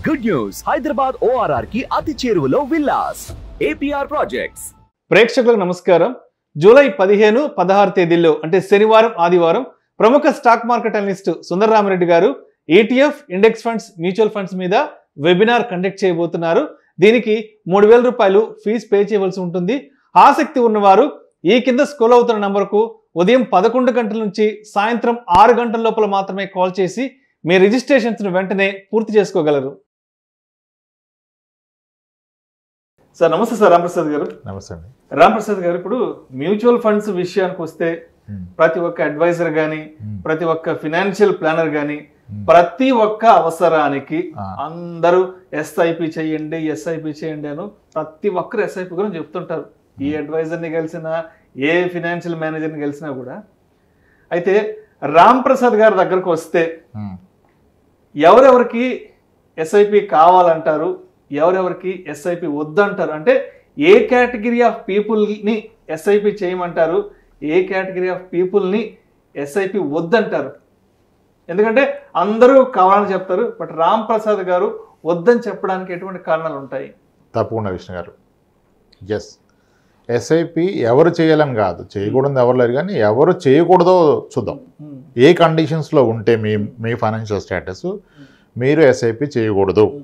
Good news Hyderabad ORR కి అతి చేరువలో విల్లాస్ ఏపీఆర్ ప్రాజెక్ట్స్ ప్రేక్షకులకు నమస్కారం జూలై పదిహేను పదహారు తేదీల్లో అంటే శనివారం ఆదివారం ప్రముఖ స్టాక్ మార్కెట్ అనలిస్ట్ సుందరరామరెడ్డి గారు ETF index funds mutual funds మీద వెబినార్ కండక్ట్ చేయబోతున్నారు దీనికి మూడు వేల రూపాయలు ఫీజు పే చేయవలసి ఉంటుంది ఆసక్తి ఉన్నవారు ఈ కింద స్కూల్ అవుతున్న నంబర్కు ఉదయం పదకొండు గంటల నుంచి సాయంత్రం ఆరు గంటల లోపల మాత్రమే కాల్ చేసి మీ రిజిస్ట్రేషన్స్ను వెంటనే పూర్తి చేసుకోగలరు సార్ నమస్తే సార్ రామప్రసాద్ గారు నమస్తే అండి రామప్రసాద్ గారు ఇప్పుడు మ్యూచువల్ ఫండ్స్ విషయానికి వస్తే మ్మ్. ప్రతి ఒక్క అడ్వైజర్ గాని మ్మ్. ప్రతి ఒక్క ఫినాన్షియల్ ప్లానర్ గాని మ్మ్. ప్రతి ఒక్క అవసరానికి ఆ. అందరూ ఎస్ఐపి చేయండి ఎస్ఐపి చేయండి అని ప్రతి ఒక్కరు ఎస్ఐపి గురించి చెప్తుంటారు ఈ అడ్వైజర్ ని కలిసినా ఏ ఫినాన్షియల్ మేనేజర్ ని కలిసినా కూడా అయితే రామ్ ప్రసాద్ గారి దగ్గరకు వస్తే మ్మ్. ఎవరెవరికి ఎస్ఐపి కావాలంటారు ఎవరెవరికి ఎస్ఐపి వద్దంటారు అంటే ఏ కేటగిరీ ఆఫ్ పీపుల్ని ఎస్ఐపి చేయమంటారు ఏ కేటగిరీ ఆఫ్ పీపుల్ని ఎస్ఐపి వద్దంటారు ఎందుకంటే అందరూ కావాలని చెప్తారు బట్ రామ్ ప్రసాద్ గారు వద్దని చెప్పడానికి ఎటువంటి కారణాలు ఉంటాయి తప్పకుండా విష్ణు గారు ఎస్ ఎస్ఐపి ఎవరు చేయాలని కాదు చేయకూడదు ఎవరు లేరు కానీ ఎవరు చేయకూడదో చూద్దాం ఉమ్, ఏ కండిషన్స్లో ఉంటే మీ మీ ఫైనాన్షియల్ స్టేటస్ మీరు ఎస్ఐపి చేయకూడదు ఉమ్,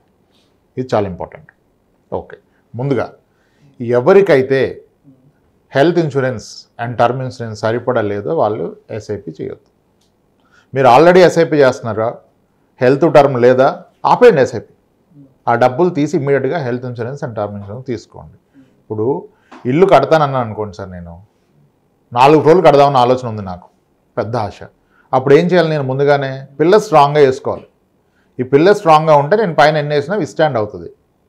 ఇది చాలా ఇంపార్టెంట్ ఓకే ముందుగా ఎవరికైతే health insurance and term insurance సరిపడలేదో వాళ్ళు ఎస్ఐపి చేయొద్దు మీరు ఆల్రెడీ ఎస్ఐపి చేస్తున్నారా హెల్త్ టర్మ్ లేదా ఆపేయండి ఎస్ఐపి ఆ డబ్బులు తీసి ఇమ్మీడియట్గా health insurance and term insurance తీసుకోండి ఇప్పుడు ఇల్లు కడతానన్నాను అనుకోండి సార్ నేను నాలుగు రోజులు కడదామని ఆలోచన ఉంది నాకు పెద్ద ఆశ అప్పుడు ఏం చేయాలి నేను ముందుగానే పిల్లర్ స్ట్రాంగ్గా వేసుకోవాలి ఈ పిల్లర్ స్ట్రాంగ్గా ఉంటే నేను పైన ఎన్ని వేసినా విస్టాండ్ అవుతుంది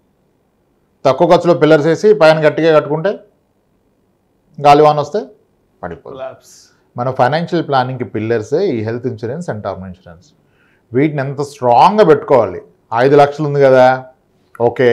తక్కువ ఖర్చులో పిల్లర్స్ వేసి పైన గట్టిగా కట్టుకుంటే గాలివాన్ వస్తే పడిపోతుంది collapse. మన ఫైనాన్షియల్ ప్లానింగ్కి పిల్లర్సే ఈ health insurance and term insurance వీటిని ఎంత స్ట్రాంగ్గా పెట్టుకోవాలి ఐదు లక్షలు ఉంది కదా ఓకే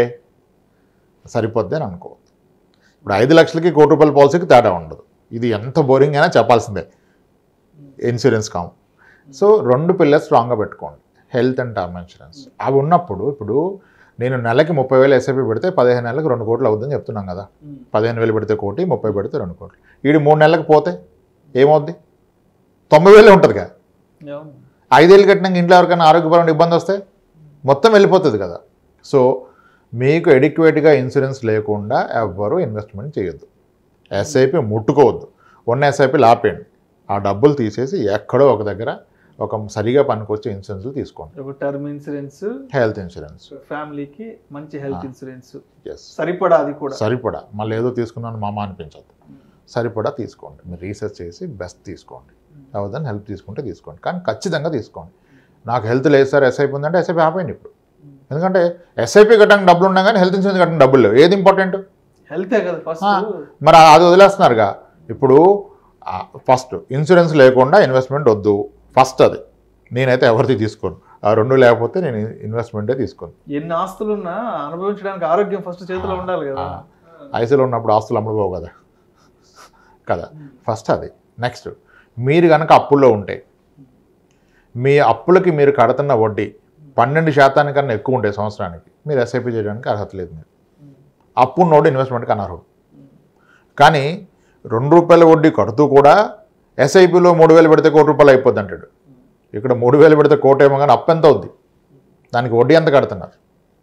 సరిపోద్ది అని అనుకోవద్దు ఇప్పుడు ఐదు లక్షలకి కోటి రూపాయల పాలసీకి తేడా ఉండదు ఇది ఎంత బోరింగ్ అయినా చెప్పాల్సిందే ఇన్సూరెన్స్ కామ్ సో రెండు పిల్లర్స్ స్ట్రాంగ్గా పెట్టుకోండి హెల్త్ అండ్ టర్మ్ ఇన్సూరెన్స్ అవి ఉన్నప్పుడు ఇప్పుడు నేను నెలకి ముప్పై వేలు ఎస్ఐపి పెడితే పదిహేను నెలలకు రెండు కోట్లు అవుతుందని చెప్తున్నాం కదా ఉమ్, పదిహేను వేలు పెడితే కోటి ముప్పై పెడితే రెండు కోట్లు వీడి మూడు నెలలకు పోతే ఏమవుద్ది తొంభై వేలే ఉంటుందిగా అవును. ఐదేళ్ళు కట్టినాక ఇంట్లో ఎవరికైనా ఆరోగ్యపరమైన ఇబ్బంది వస్తే మొత్తం వెళ్ళిపోతుంది కదా సో మీకు ఎడిక్వేట్గా ఇన్సూరెన్స్ లేకుండా ఎవ్వరూ ఇన్వెస్ట్మెంట్ చేయొద్దు ఎస్ఐపి ముట్టుకోవద్దు ఉన్న ఎస్ఐపి లాపేయండి ఆ డబ్బులు తీసేసి ఎక్కడో ఒక దగ్గర ఒక సరిగా పనికొచ్చే ఇన్సూరెన్స్లు తీసుకోండి ఒక టర్మ్ ఇన్సూరెన్స్ హెల్త్ ఇన్సూరెన్స్ ఫ్యామిలీకి మంచి హెల్త్ ఆ. ఇన్సూరెన్స్ ఎస్ సరిపడా అది కూడా సరిపడా మళ్ళీ ఏదో తీసుకున్నాను మామ అనిపించదు సరిపడా తీసుకోండి మీరు రీసెర్చ్ చేసి బెస్ట్ తీసుకోండి అవదని హెల్ప్ తీసుకుంటే తీసుకోండి కానీ ఖచ్చితంగా తీసుకోండి నాకు హెల్త్ లేదు సార్ ఎస్ఐపి ఉందంటే ఎస్ఐపి ఆపేయండి ఇప్పుడు ఎందుకంటే ఎస్ఐపి కట్టడానికి డబ్బులు ఉన్నా కానీ హెల్త్ ఇన్సూరెన్స్ కట్టడానికి డబ్బులు లేవు ఏది ఇంపార్టెంట్ హెల్తే కదా ఫస్ట్ ఆ. మరి అది వదిలేస్తున్నారుగా ఇప్పుడు ఫస్ట్ ఇన్సూరెన్స్ లేకుండా ఇన్వెస్ట్మెంట్ వద్దు ఫస్ట్ అది నేనైతే ఎవరిది తీసుకోను ఆ రెండు లేకపోతే నేను ఇన్వెస్ట్మెంటే తీసుకోను ఎన్ని ఆస్తులున్నా అనుభవించడానికి ఆరోగ్యం ఫస్ట్ చేతిలో ఉండాలి కదా ఐసీలో ఉన్నప్పుడు ఆస్తులు అమ్ముడుపోవు కదా కదా ఫస్ట్ అది నెక్స్ట్ మీరు కనుక అప్పుల్లో ఉంటే మీ అప్పులకి మీరు కడుతున్న వడ్డీ పన్నెండు శాతానికన్నా ఎక్కువ ఉంటే సంవత్సరానికి మీరు ఎస్ఐపి చేయడానికి అర్హత లేదు మీరు అప్పు నోడు ఇన్వెస్ట్మెంట్కి అనర్హుడు కానీ రెండు రూపాయల వడ్డీ కడుతూ కూడా ఎస్ఐపిలో మూడు వేలు పెడితే కోటి రూపాయలు అయిపోద్ది అంటాడు ఇక్కడ మూడు వేలు పెడితే కోటి ఏమో కానీ అప్పు ఎంత అవుద్ది దానికి వడ్డీ ఎంత కడుతున్నారు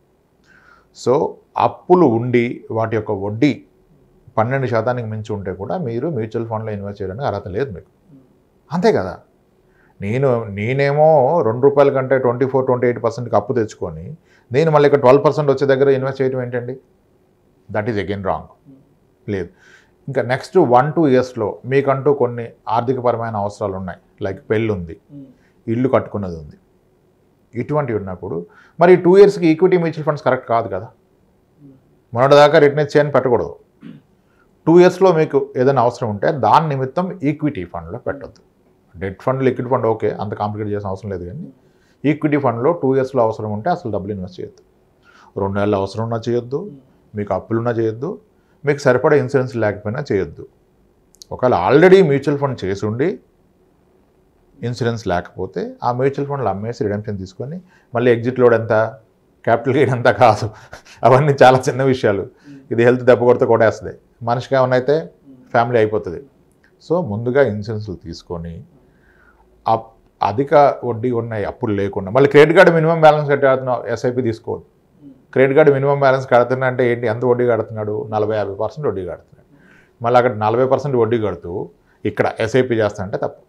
సో అప్పులు ఉండి వాటి యొక్క వడ్డీ పన్నెండు శాతానికి మించి ఉంటే కూడా మీరు మ్యూచువల్ ఫండ్లో ఇన్వెస్ట్ చేయడానికి అర్హత లేదు మీకు అంతే కదా నేను నేనేమో రెండు రూపాయల కంటే ట్వంటీ ఫోర్ ట్వంటీ ఎయిట్ పర్సెంట్కి అప్పు తెచ్చుకొని నేను మళ్ళీ ఇక్కడ ట్వెల్వ్ పర్సెంట్ వచ్చే దగ్గర ఇన్వెస్ట్ చేయడం ఏంటండి దట్ ఈజ్ అగైన్ రాంగ్ లేదు ఇంకా నెక్స్ట్ వన్ టూ ఇయర్స్లో మీకంటూ కొన్ని ఆర్థికపరమైన అవసరాలు ఉన్నాయి లైక్ పెళ్ళి ఉంది ఇల్లు కట్టుకున్నది ఉంది ఇటువంటివి ఉన్నప్పుడు మరి టూ ఇయర్స్కి ఈక్విటీ మ్యూచువల్ ఫండ్స్ కరెక్ట్ కాదు కదా మొన్నటిదాకా రిటర్న్ చేయని పెట్టకూడదు టూ ఇయర్స్లో మీకు ఏదైనా అవసరం ఉంటే దాని నిమిత్తం ఈక్విటీ ఫండ్లో పెట్టొద్దు debt fund liquid fund okay అంత కాంప్లికేట్ చేసిన అవసరం లేదు కానీ ఈక్విటీ ఫండ్లో టూ ఇయర్స్లో అవసరం ఉంటే అసలు డబ్బులు ఇన్వెస్ట్ చేయొద్దు రెండు నెలలు అవసరం ఉన్నా చేయొద్దు మీకు అప్పులున్నా చేయొద్దు మీకు సరిపడా ఇన్సూరెన్స్ లేకపోయినా చేయొద్దు ఒకవేళ ఆల్రెడీ మ్యూచువల్ ఫండ్ చేసి ఉండి ఇన్సూరెన్స్ లేకపోతే ఆ మ్యూచువల్ ఫండ్లు అమ్మేసి రిడెంప్షన్ తీసుకొని మళ్ళీ ఎగ్జిట్ లోడ్ ఎంత క్యాపిటల్ గెయిన్ అంతా కాదు అవన్నీ చాలా చిన్న విషయాలు ఇది హెల్త్ దెబ్బ కొడితే కొట్టేస్తుంది మనిషికి ఏమన్నా అయితే ఫ్యామిలీ అయిపోతుంది సో ముందుగా ఇన్సూరెన్స్లు తీసుకొని అప్ అధిక వడ్డీ ఉన్నాయి అప్పులు లేకుండా మళ్ళీ క్రెడిట్ కార్డు మినిమం బ్యాలెన్స్ కట్టేస్తున్నావు ఎస్ఐపి తీసుకోవద్దు క్రెడిట్ కార్డు మినిమం బ్యాలెన్స్ కడుతున్నా అంటే ఏంటి ఎంత వడ్డీ కడుతున్నాడు నలభై యాభై పర్సెంట్ వడ్డీ కడుతున్నాడు మళ్ళీ అక్కడ నలభై పర్సెంట్ వడ్డీ కడుతూ ఇక్కడ ఎస్ఐపి చేస్తానంటే తప్పు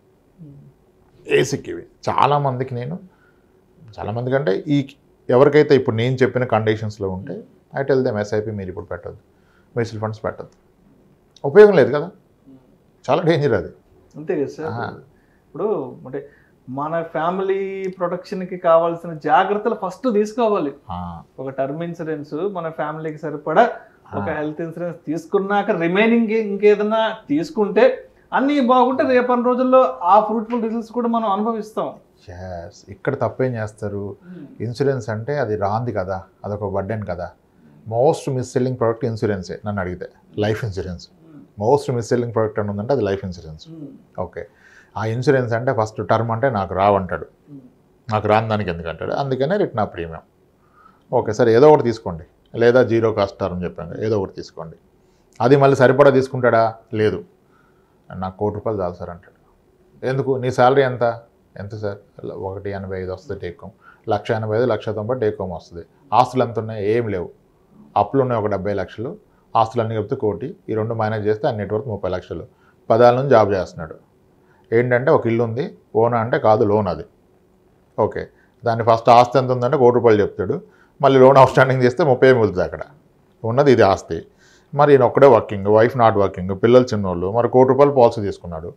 బేసిక్ ఇవి చాలామందికి నేను చాలామందికి అంటే ఈ ఎవరికైతే ఇప్పుడు నేను చెప్పిన కండిషన్స్లో ఉంటే ఐ టెల్ దెమ్ ఎస్ఐపి మీరు ఇప్పుడు పెట్టద్దు మ్యూచువల్ ఫండ్స్ పెట్టద్దు ఉపయోగం లేదు కదా చాలా డేంజర్ అది అంతే కదా సార్ ఆహా. ఇప్పుడు అంటే మన ఫ్యామిలీ ప్రొటెక్షన్కి కావాల్సిన జాగ్రత్తలు ఫస్ట్ తీసుకోవాలి ఆ, ఒక టర్మ్ ఇన్సూరెన్స్ మన ఫ్యామిలీకి సరిపడా ఒక ఆ. హెల్త్ ఇన్సూరెన్స్ తీసుకున్నాక రిమైనింగ్ ఇంకేదైనా తీసుకుంటే అన్నీ బాగుంటే రేపటి రోజుల్లో ఆ ఫ్రూట్ఫుల్ రిజల్ట్స్ కూడా మనం అనుభవిస్తాం yes. ఇక్కడ తప్పేం చేస్తారు ఇన్సూరెన్స్ అంటే అది రాంది కదా అదొక బర్డెన్ కదా మోస్ట్ మిస్ సెల్లింగ్ ప్రోడక్ట్ ఇన్సూరెన్సే నన్ను అడిగితే life insurance most mis selling product అని ఉందంటే అది లైఫ్ ఇన్సూరెన్స్ ఓకే ఆ ఇన్సూరెన్స్ అంటే ఫస్ట్ టర్మ్ అంటే నాకు రావంటాడు నాకు రాని దానికి ఎందుకు అంటాడు అందుకనే రిటర్న్ ఆ ప్రీమియం ఓకే సరే ఏదో ఒకటి తీసుకోండి లేదా జీరో కాస్ట్ టర్మ్ చెప్పాను ఏదో ఒకటి తీసుకోండి అది మళ్ళీ సరిపడా తీసుకుంటాడా లేదు నాకు కోటి రూపాయలు చాలు సార్ అంటాడు ఎందుకు నీ శాలరీ ఎంత ఎంత సార్ ఒకటి ఎనభై ఐదు వస్తుంది టేక్ హోమ్ లక్ష ఎనభై ఐదు లక్ష తొంభై టేక్ హోమ్ వస్తుంది ఆస్తులు ఎంత ఉన్నాయి ఏం లేవు అప్పులు ఉన్నాయి ఒక డెబ్బై లక్షలు ఆస్తులు అన్నీ కలిపితే కోటి ఈ రెండు మేనేజ్ చేస్తే అన్ని నెట్వర్క్ ముప్పై లక్షలు పదాల నుంచి జాబ్ చేస్తున్నాడు ఏంటంటే ఒక ఇల్లు ఉంది ఓన్ అంటే కాదు లోన్ అది ఓకే దాన్ని ఫస్ట్ ఆస్తి ఎంత ఉందంటే కోటి రూపాయలు చెప్తాడు మళ్ళీ లోన్ అవుట్ స్టాండింగ్ చేస్తే ముప్పై మిగులుతుంది అక్కడ ఉన్నది ఇది ఆస్తి మరి ఈయన ఒక్కడే వర్కింగ్ వైఫ్ నాట్ వర్కింగ్ పిల్లలు చిన్నోళ్ళు మరి కోటి రూపాయలు పాలసీ తీసుకున్నాడు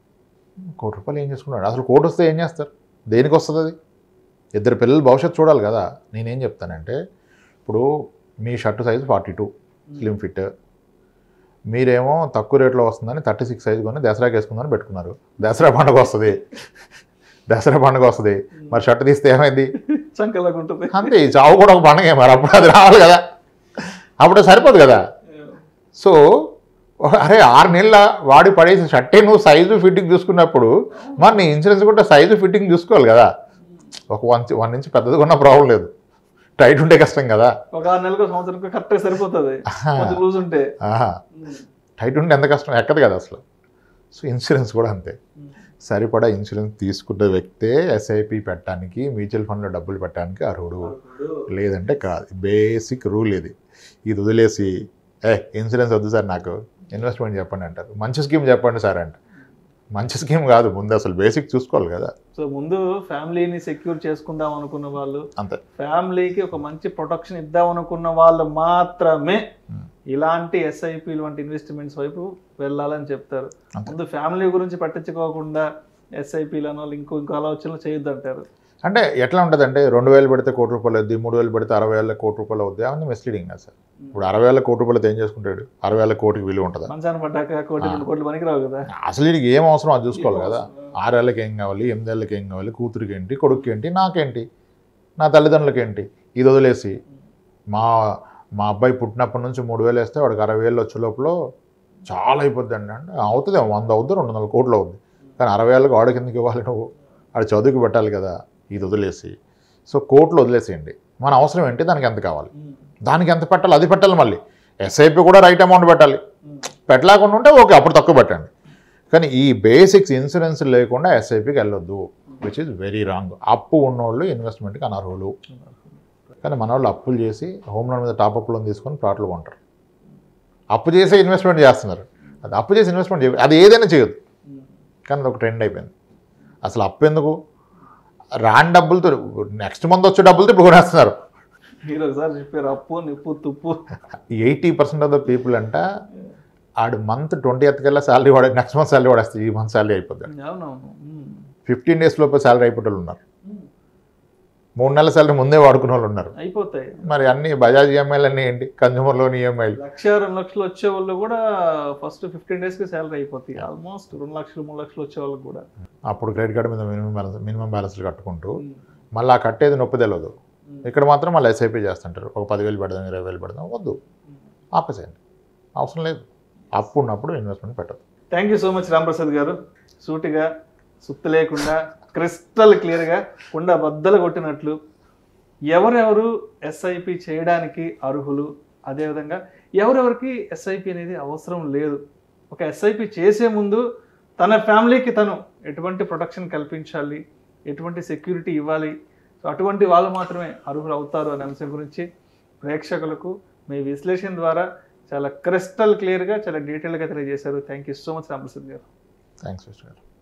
కోటి రూపాయలు ఏం చేసుకున్నాడు అసలు కోటి వస్తే ఏం చేస్తారు దేనికి వస్తుంది అది ఇద్దరు పిల్లలు భవిష్యత్తు చూడాలి కదా నేనేం చెప్తానంటే ఇప్పుడు మీ shirt size forty two slim fit మీరేమో తక్కువ రేట్లో వస్తుందని థర్టీ సిక్స్ సైజ్ కొని దసరాకి వేసుకుందని పెట్టుకున్నారు దసరా పండుగ వస్తుంది దసరా పండుగ వస్తుంది మరి షర్ట్ తీస్తే ఏమైంది చంకలాగా ఉంటుంది అంతే ఈ చావు కూడా ఒక పండుగ మరి అప్పుడు అది రావాలి కదా అప్పుడు సరిపోదు కదా సో అరే ఆరు నెలల వాడి పడేసి షర్టే నువ్వు సైజు ఫిట్టింగ్ చూసుకున్నప్పుడు మరి నీ ఇన్సూరెన్స్ కూడా సైజు ఫిట్టింగ్ చూసుకోవాలి కదా ఒక వన్ వన్ ఇంచ్ పెద్దది కొన్న ప్రాబ్లం లేదు టైట్ ఉంటే కష్టం కదా ఒక ఆరు నెలలకు సంవత్సరం కరెక్ట్గా సరిపోతుంది కొంచెం లూజ్ ఉంటే ఆహా. టైట్ ఉంటే ఎంత కష్టం ఎక్కదు కదా అసలు సో ఇన్సూరెన్స్ కూడా అంతే సరిపడా ఇన్సూరెన్స్ తీసుకున్న వ్యక్తే ఎస్ఐపి పెట్టడానికి మ్యూచువల్ ఫండ్లో డబ్బులు పెట్టడానికి అర్హుడు లేదంటే కాదు బేసిక్ రూల్ ఇది ఇది వదిలేసి ఏ ఇన్సూరెన్స్ వద్దు సార్ నాకు ఇన్వెస్ట్మెంట్ చెప్పండి అంటారు మంచి స్కీమ్ చెప్పండి సార్ అంట మంచి స్కీమ్ కాదు ముందు అసలు బేసిక్ చూసుకోవాలి కదా సో ముందు ఫ్యామిలీని సెక్యూర్ చేసుకుందాం అనుకున్న వాళ్ళు అంతే ఫ్యామిలీకి ఒక మంచి ప్రొటెక్షన్ ఇద్దాం అనుకున్న వాళ్ళు మాత్రమే Hmm. ఇలాంటి ఎస్ఐపి వంటి ఇన్వెస్ట్మెంట్స్ వైపు వెళ్ళాలని చెప్తారు అంతే. ముందు ఫ్యామిలీ గురించి పట్టించుకోకుండా ఎస్ఐపిలను ఇంకో ఇంకో ఆలోచనలు చేయొద్దు అంటారు అంటే ఎట్లా ఉంటుంది అంటే రెండు వేలు పెడితే కోటి రూపాయలు అవుద్ది మూడు వేలు పెడితే అరవై వేల కోటి రూపాయలు అవుద్ది అవన్నీ మిస్లీడింగ్ కదా సార్ ఇప్పుడు అరవై వేల కోటి రూపాయలు ఏం చేసుకుంటాడు అరవై వేల కోటికి విలువ ఉంటుందా మంచాన్ని పడ్డాక కోటి Ah. రెండు కోట్లు పనికిరావు కదా అసలు వీడికి ఏం అవసరం అది చూసుకోవాలి కదా ఆరేళ్ళకి ఏం కావాలి ఎనిమిదేళ్ళకి ఏం కావాలి కూతురికి ఏంటి కొడుకు ఏంటి నాకేంటి నా తల్లిదండ్రులకి ఏంటి ఇది వదిలేసి మా మా అబ్బాయి పుట్టినప్పటి నుంచి మూడు వేలు వేస్తే వాడికి అరవై వేలు వచ్చే లోపల చాలా అయిపోద్ది అండి అంటే అవుతుంది వంద అవుద్ది రెండు వందల కోట్లు అవుద్ది కానీ అరవై వేలకు వాడికి ఎందుకు ఇవ్వాలి నువ్వు వాడి చదువుకి పెట్టాలి కదా ఇది వదిలేసి సో కోట్లు వదిలేసేయండి మన అవసరం ఏంటి దానికి ఎంత కావాలి దానికి ఎంత పెట్టాలి అది పెట్టాలి మళ్ళీ ఎస్ఐపి కూడా రైట్ అమౌంట్ పెట్టాలి పెట్టలేకుండా ఉంటే ఓకే అప్పుడు తక్కువ పెట్టండి కానీ ఈ బేసిక్స్ ఇన్సూరెన్స్ లేకుండా ఎస్ఐపికి వెళ్ళొద్దు విచ్ ఇస్ వెరీ రాంగ్ అప్పు ఉన్నోళ్ళు ఇన్వెస్ట్మెంట్కి అనర్హులు కానీ మన వాళ్ళు అప్పులు చేసి హోమ్ లోన్ మీద టాప్ అప్ లోన్ తీసుకొని ప్లాట్లు కొంటారు అప్పు చేసే ఇన్వెస్ట్మెంట్ చేస్తున్నారు అది అప్పు చేసి ఇన్వెస్ట్మెంట్ చేయ అది ఏదైనా చేయదు కానీ అది ఒక ట్రెండ్ అయిపోయింది అసలు అప్పు ఎందుకు రాని డబ్బులతో నెక్స్ట్ మంత్ వచ్చే డబ్బులతో ఇప్పుడు కొనేస్తున్నారు మీరు ఒకసారి చెప్పారు అప్పు నిప్పు తుప్పు eighty percent of the people అంట ఆడు మంత్ ట్వంటీ ఎత్ కల్లా శాలరీ వాడే నెక్స్ట్ మంత్ శాలరీ వాడేస్తుంది ఈ మంత్ శాలరీ అయిపోద్ది అవునవును ఉమ్. ఫిఫ్టీన్ డేస్ లోపల శాలరీ అయిపోయే వాళ్ళు ఉన్నారు మూడు నెలల శాలరీ ముందే వాడుకునే వాళ్ళు ఉన్నారు అయిపోతాయి మరి అన్ని బజాజ్ ఈఎంఐలు అన్నీ ఏంటి కన్జ్యూమర్ లోన్ ఈఎంఐలు లక్ష రెండు లక్షలు వచ్చే వాళ్ళు కూడా ఫస్ట్ ఫిఫ్టీన్ డేస్కి శాలరీ అయిపోతాయి ఆల్మోస్ట్ రెండు లక్షలు మూడు లక్షలు వచ్చే వాళ్ళకి కూడా అప్పుడు క్రెడిట్ కార్డు మీద మినిమం బ్యాలెన్స్ మినిమం బ్యాలెన్స్లు కట్టుకుంటూ మళ్ళీ ఆ కట్టేది నొప్పి తెలియదు ఇక్కడ మాత్రం మళ్ళీ ఎస్ఐపి చేస్తుంటారు ఒక పదివేలు పెడదాం ఇరవై వేలు పెడదాం వద్దు ఆపేసేయండి అవసరం లేదు అప్పు ఉన్నప్పుడు ఇన్వెస్ట్మెంట్ పెట్టదు thank you so much Ramprasad గారు సూటిగా సుత్తు లేకుండా క్రిస్టల్ క్లియర్గా కుండ బద్దలు కొట్టినట్లు ఎవరెవరు ఎస్ఐపి చేయడానికి అర్హులు అదేవిధంగా ఎవరెవరికి ఎస్ఐపి అనేది అవసరం లేదు ఒక ఎస్ఐపి చేసే ముందు తన ఫ్యామిలీకి తను ఎటువంటి ప్రొటెక్షన్ కల్పించాలి ఎటువంటి సెక్యూరిటీ ఇవ్వాలి సో అటువంటి వాళ్ళు మాత్రమే అర్హులు అవుతారు అనే అంశం గురించి ప్రేక్షకులకు మీ విశ్లేషణ ద్వారా చాలా క్రిస్టల్ క్లియర్గా చాలా డీటెయిల్గా తెలియజేశారు thank you so much Ramaprasad గారు థ్యాంక్స్ విష్ణు గారు